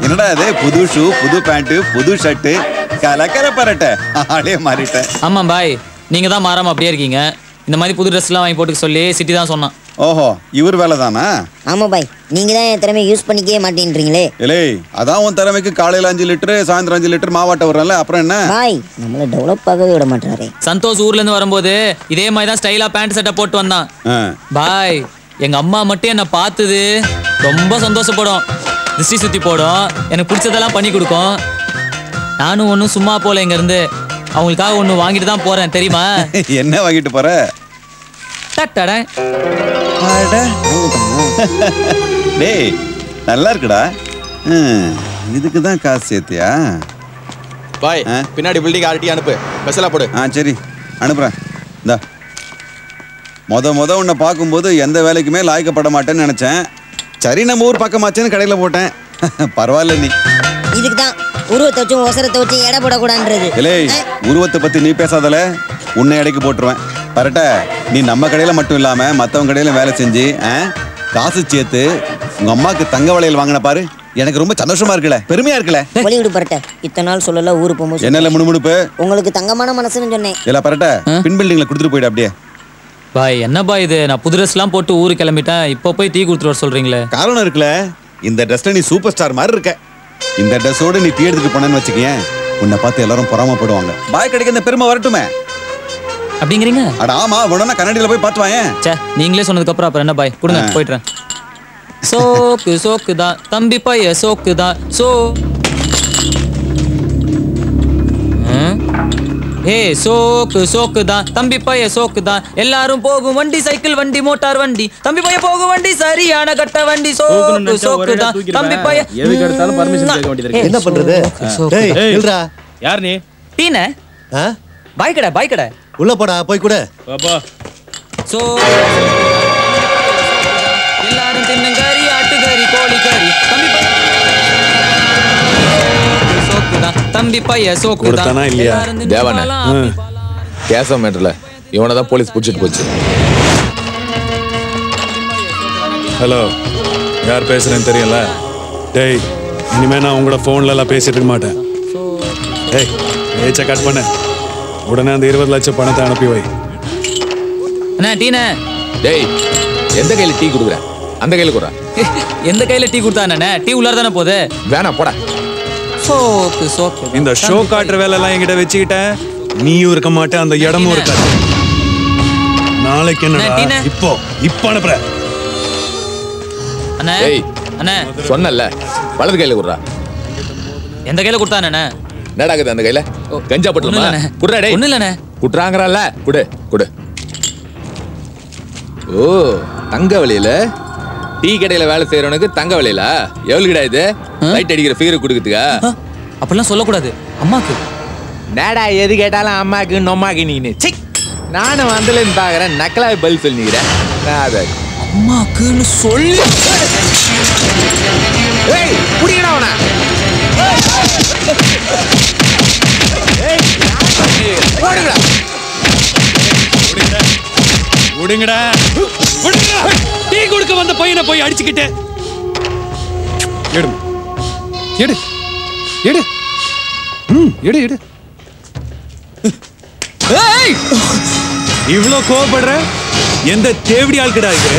என்னடா இது புது ஷூ புது பேண்ட் புது ஷர்ட் கலக்கர பரட்ட ஆளே மாறிட்டேன் ஆமா பாய் நீங்க தான் மாறாம அப்படியே இருக்கீங்க இந்த மாதிரி புது ட்ரெஸ்லாம் வாங்கி போட்டுக்க சொல்லி சிட்டி தான் சொன்னான் ஓஹோ இவர் வேலை தானா ஆமா பாய் நீங்க தான் என் திறமையை யூஸ் பண்ணிக்கவே மாட்டேன்றீங்களே இலே அதான் உன் திறமைக்கு காலையில அஞ்சு லிட்டரு சாயந்தரம் அஞ்சு லிட்டர் மாவாட்ட வர்றல அப்புறம் என்ன பாய் நம்மள டெவலப் ஆகவே விட மாட்டாரே சந்தோஷ் ஊர்ல இருந்து வரும்போது இதே மாதிரி தான் ஸ்டைலா பேண்ட் சட்டை போட்டு வந்தான் ஆ. பாய் எங்க அம்மா மட்டும் என்னை பார்த்தது ரொம்ப சந்தோஷப்படும் திருஷ்டி சுத்தி போடும் எனக்கு பிடிச்சதெல்லாம் பண்ணி கொடுக்கும் நானும் ஒன்றும் சும்மா போல இங்க இருந்து அவங்களுக்காக ஒன்று வாங்கிட்டு தான் போறேன் தெரியுமா என்ன வாங்கிட்டு போற டட்டடேன். அட. டேய் நல்லா இருக்குடா ம், இதுக்கு தான் காசு சேர்த்தியா பாய் ஆ? பின்னாடி பில்டிங் ஆர்டி அனுப்பு ஸ்பெஷலா போடு ஆ சரி அனுப்புறேன் இந்தா மொத மொத உன்னை பார்க்கும்போது எந்த வேலைக்குமே லாய்க்கப்பட மாட்டேன்னு நினச்சேன் சரி நம்ம ஊர் பக்கமாச்சேன்னு கடையில் போட்டேன் பரவாயில்ல நீ இதுக்கு தான் உருவத்தை வச்சும் ஒசரத்தை வச்சும் எடை போடக்கூடாதுன்றது இலே உருவத்தை பற்றி நீ பேசாதல உன்னை இடைக்கு போட்டுருவேன் பரட்ட நீ நம்ம கடையில் மட்டும் இல்லாமல் மற்றவங்க கடையில் வேலை செஞ்சு ஆ, காசு சேர்த்து உங்கள் அம்மாவுக்கு தங்க வளையல் வாங்கின பாரு எனக்கு ரொம்ப சந்தோஷமா இருக்குல்ல பெருமையா இருக்குல்ல ஒளிவிடு பரட்ட இத்தனை நாள் சொல்லல ஊரு போகும்போது என்னல முணுமுணுப்பு உங்களுக்கு தங்கமான மனசுன்னு சொன்னேன் இல்ல பரட்ட பின் பில்டிங்ல கொடுத்துட்டு போயிடு அப்படியே பாய் என்ன பாய் இது நான் புது ட்ரெஸ்லாம் போட்டு ஊருக்கு கிளம்பிட்டேன் இப்போ போய் டீ கொடுத்துட்டு வர சொல்றீங்களே காரணம் இருக்குல்ல இந்த ட்ரெஸ்ல நீ சூப்பர் ஸ்டார் மாதிரி இருக்க இந்த ட்ரெஸ்ஸோட நீ டீ எடுத்துட்டு போனேன்னு வச்சுக்கேன் உன்னை பார்த்து எல்லாரும் பொறாமப்படுவாங்க பாய் கடைக்கு இந்த பெருமை வரட்டுமே அப்படிங்கிறீங்க அட ஆமா வேணும்னா கண்ணாடியில போய் பார்த்து வாயேன் ச்சே நீங்களே சொன்னதுக்கு அப்புறம் அப்புறம் என்ன பாய் கொடுங்க ஆ. போயிட்டுறேன் சோக்கு சோக்கு தான் தம்பி பைய சோக்கு தான் சோ ம்? ஏய் சோக்கு சோக்கு தான் தம்பி பைய சோக்கு தான் எல்லாரும் போகும் வண்டி சைக்கிள் வண்டி மோட்டார் வண்டி தம்பி பைய போகும் வண்டி சரியான கட்ட வண்டி சோக்கு சோக்கு தான் தம்பி பைய எதுக்கு எடுத்தாலும் permission கேட்க வேண்டியது இருக்கு. என்ன பண்றது டேய் ஏய். இல்லடா யார் நீ டீன ஆ? பாய் கடை பாய் கடை உள்ள போடா போய் கூட பாப்பா சோ எல்லாரும் தின்னும் கறி ஆட்டுக்கறி கோழி கறி தம்பி பைய சோக்குதான் தம்பி பைய சோக்குதான் கொடுத்தானா இல்லையா? எல்லாரும் தின்னு தேவானே. பாலா, ஆப்பி பாலா. கேசவ மேட்டர்ல இவனை தான் போலீஸ் பிடிச்சிட்டு போச்சு ஹலோ யார் பேசுறேன்னு தெரியல டேய் இனிமே நான் உங்களோட ஃபோன்ல எல்லாம் பேசிட்டு இருக்க மாட்டேன் டேய் பேச்ச கட் பண்ண உடனே அந்த இருபது லட்சம் பணத்தை அனுப்பி வை அண்ணா டீனே டேய் எந்த கையில டீ கொடுக்குற அந்த கையில கொடுறா எந்த கையில டீ கொடுத்தா என்ன டீ உள்ளார தானே போகுது வேணாம் போடா சோக்கு சோக்கு இந்த ஷோ காட்டுற வேலை எல்லாம் என்கிட்ட வச்சுக்கிட்டேன் நீயும் இருக்க மாட்டேன் அந்த இடமும் இருக்காது நாளைக்கு அண்ணா, டீனே. என்னடா இப்போ இப்போ அனுப்புற அண்ணா டேய். அண்ணா சொன்னல வலது கையில கொடுறா எந்த கையில கொடுத்தா அண்ணா என்னடாக்குது அந்த கையில கஞ்சா பட்டுமா ஒண்ணும் இல்லண்ணே. குடுறா டேய் ஒண்ணும் இல்லண்ணே. குடுறாங்கறல்ல குடு குடு ஓ தங்க வழியில டீ கடையில வேலை செய்யறவனுக்கு தங்க வழியில எவ்வளவு கிடையாது இது லைட் அடிக்கிற ஃபிகர் கொடுக்குதுக்கா ஆ, அப்படிலாம் சொல்லக்கூடாது அம்மாக்கு நேடா எது கேட்டாலும் அம்மாக்கு நொம்மாக்கு நீனு சி நானும் வந்துல இருந்து பாக்குறேன் நக்கலாவே பதில் சொல்லி நிக்கிறேன் நான் அதை அம்மாக்குன்னு சொல்லி ஏய் புடிங்கடா அவன போடுங்கடா விடுங்கடா விடுங்கடா டீ கொடுக்க வந்த பையனை போய் அடிச்சுக்கிட்டு எடு எடு எடு ம் எடு எடு ஏய்! இவ்ளோ கோவப்படுற எந்த தேவடி ஆள்கடா இது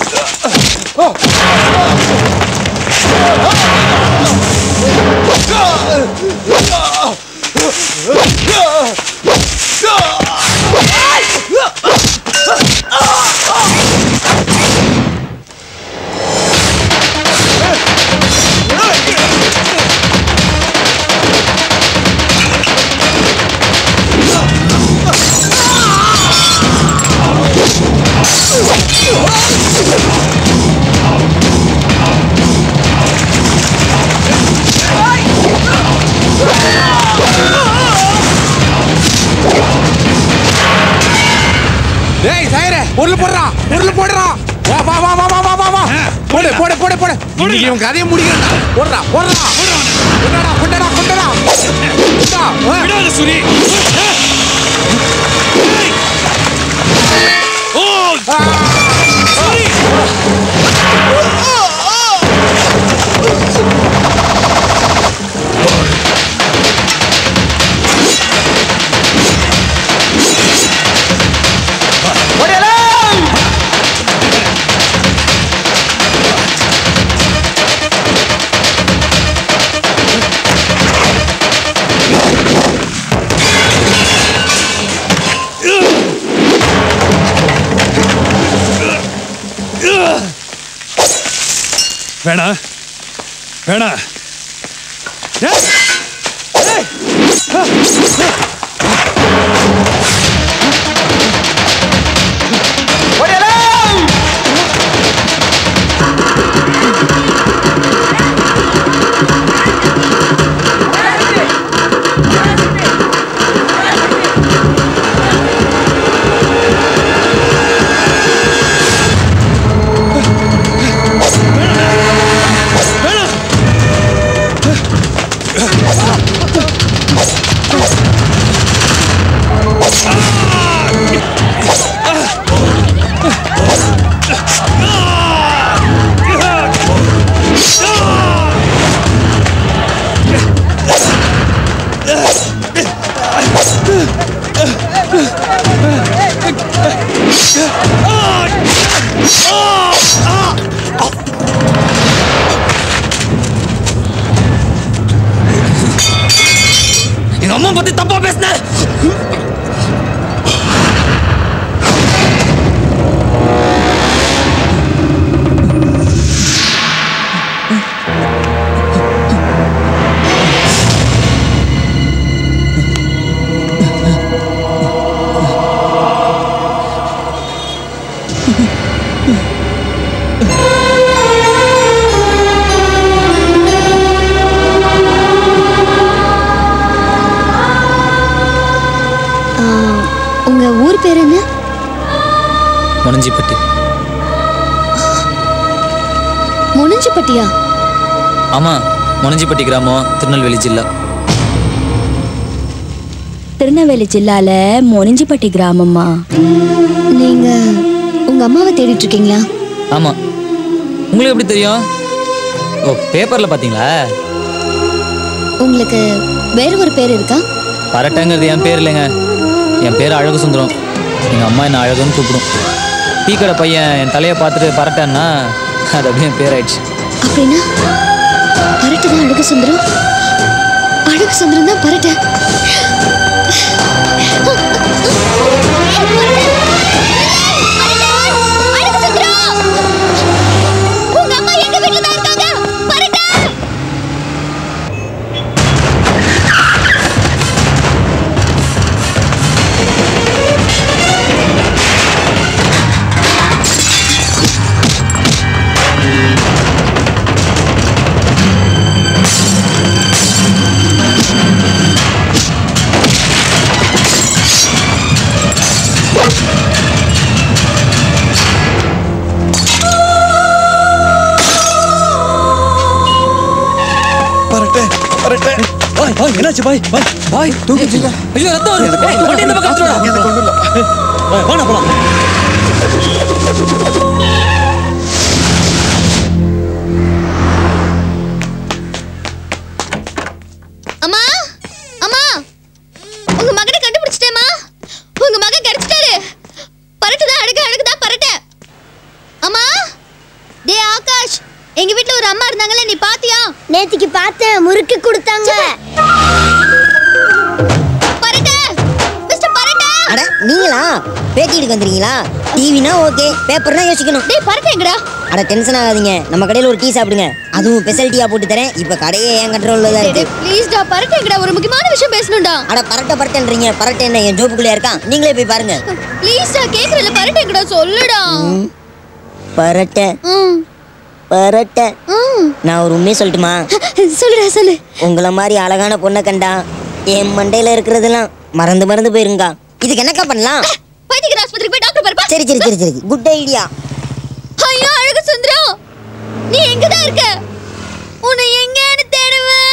டேய் சாயரே உருள் போடுறா உருள் போடுறா வா வா வா வா வா வா வா வா போடு போடு போடு போடு இன்னைக்கு இவன் கதையை முடிக்கிறா போடுறா போடுறா கொண்டடா கொண்டடா கொண்டடா கொண்டா ஆ. விடாத சுரி ஓ சுரி வேணா வேணா ஏய்! ஏய்! எங்க அம்மா பத்தி தப்பா பேசுன உங்க ஊர் பேர் என்ன முனஞ்சிப்பட்டி முனிஞ்சிப்பட்டியா ஆமா முனஞ்சிப்பட்டி கிராமம் திருநெல்வேலி ஜில்லா திருநெல்வேலி ஜில்லால முனிஞ்சிப்பட்டி கிராமமா நீங்க உங்க அம்மாவை தேடிட்டு இருக்கீங்களா ஆமா உங்களுக்கு எப்படி தெரியும் ஓ பேப்பர்ல பாத்தீங்களா உங்களுக்கு வேற ஒரு பேர் இருக்கா பரட்டைங்கிறது என் பேர் இல்லைங்க என் பேர் அழகு சுந்தரம் எங்க அம்மா என்ன அழகுன்னு கூப்பிடும் டீ கடை பையன் என் தலையை பார்த்துட்டு பரட்டன்னா அது அப்படியே என் பேர் ஆயிடுச்சு அப்படின்னா பரட்டு தான் அழகு சுந்தரம் அழகு சுந்தரம் தான் பரட்ட பரட்டே பரட்டே பாய் பாய் என்னாச்சு பாய் பாய் பாய் தூக்கி ஐயோ ரத்தம் வருது. ஏய், வண்டி இந்த பக்கம் எடுத்துட்டு வாடா. வாடா போலாம் அம்மா அம்மா உங்க மகனை கண்டுபிடிச்சிட்டேமா உங்க மகன் கிடைச்சிட்டாரு பரட்டு தான் அழகு அழகு தான் பரட்ட அம்மா அன்னைக்கு பார்த்தேன் முறுக்கு கொடுத்தாங்க பரட்டை மிஸ்டர் பரட்டை அட நீங்களா பேட்டி எடுக்க வந்துருக்கீங்களா டிவினா ஓகே பேப்பர்னா யோசிக்கணும் டேய் பரட்டை எங்கடா அட டென்ஷன் ஆகாதீங்க நம்ம கடையில் ஒரு டீ சாப்பிடுங்க அதுவும் ஸ்பெஷல் போட்டு தரேன் இப்போ கடையே என் கண்ட்ரோலில் தான் இருக்கு ப்ளீஸ் டா பரட்டை எங்கடா ஒரு முக்கியமான விஷயம் பேசணும்டா அட பரட்ட பரட்டன்றீங்க பரட்ட என்ன என் ஜோப்புக்குள்ளே இருக்கான் நீங்களே போய் பாருங்க ப்ளீஸ் டா கேக்குறல பரட்டை எங்கடா சொல்லுடா பரட்ட ம் பரட்ட ம் நான் ஒரு உண்மையை சொல்லட்டுமா சொல்லுடா சொல்லு உங்களை மாதிரி அழகான பொண்ணை கண்டா என் மண்டையில இருக்கிறதெல்லாம் மறந்து மறந்து போயிருங்கா இதுக்கு என்னக்கா பண்ணலாம் பைத்தியக்கார ஆஸ்பத்திரிக்கு போய் டாக்டர் பாருப்பா சரி சரி சரி சரி குட் ஐடியா ஐயோ அழகு சுந்தரம் நீ எங்க தான் இருக்க உன்னை எங்கன்னு தேடுவேன்